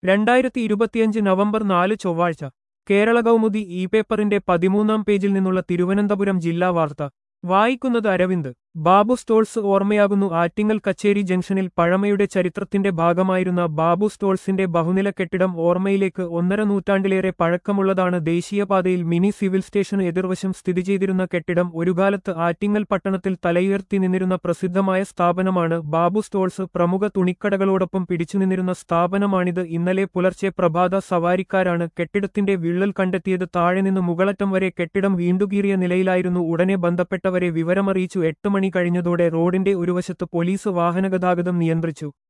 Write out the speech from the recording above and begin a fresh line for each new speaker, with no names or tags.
രണ്ടായിരത്തി ഇരുപത്തിയഞ്ച് നവംബർ നാല് ചൊവ്വാഴ്ച കേരള കൗമുദി ഇ പേപ്പറിന്റെ പതിമൂന്നാം പേജിൽ നിന്നുള്ള തിരുവനന്തപുരം ജില്ലാ വാർത്ത വായിക്കുന്നത് അരവിന്ദ് ബാബു സ്റ്റോൾസ് ഓർമ്മയാകുന്നു ആറ്റിങ്ങൽ കച്ചേരി ജംഗ്ഷനിൽ പഴമയുടെ ചരിത്രത്തിന്റെ ഭാഗമായിരുന്ന ബാബു സ്റ്റോൾസിന്റെ ബഹുനില കെട്ടിടം ഓർമ്മയിലേക്ക് ഒന്നര നൂറ്റാണ്ടിലേറെ പഴക്കമുള്ളതാണ് ദേശീയപാതയിൽ മിനി സിവിൽ സ്റ്റേഷന് എതിർവശം സ്ഥിതി ചെയ്തിരുന്ന കെട്ടിടം ഒരുകാലത്ത് ആറ്റിങ്ങൽ പട്ടണത്തിൽ തലയുയർത്തി നിന്നിരുന്ന പ്രസിദ്ധമായ സ്ഥാപനമാണ് ബാബു സ്റ്റോൾസ് പ്രമുഖ തുണിക്കടകളോടൊപ്പം പിടിച്ചുനിന്നിരുന്ന സ്ഥാപനമാണിത് ഇന്നലെ പുലർച്ചെ പ്രഭാത സവാരിക്കാരാണ് കെട്ടിടത്തിന്റെ വിള്ളൽ കണ്ടെത്തിയത് താഴെ നിന്ന് മുകളറ്റം വരെ കെട്ടിടം വീണ്ടുകീറിയ നിലയിലായിരുന്നു ഉടനെ ബന്ധപ്പെട്ടവരെ വിവരമറിയിച്ചു എട്ട് മണി കഴിഞ്ഞതോടെ റോഡിന്റെ ഒരു വശത്ത് പോലീസ് വാഹനഗതാഗതം നിയന്ത്രിച്ചു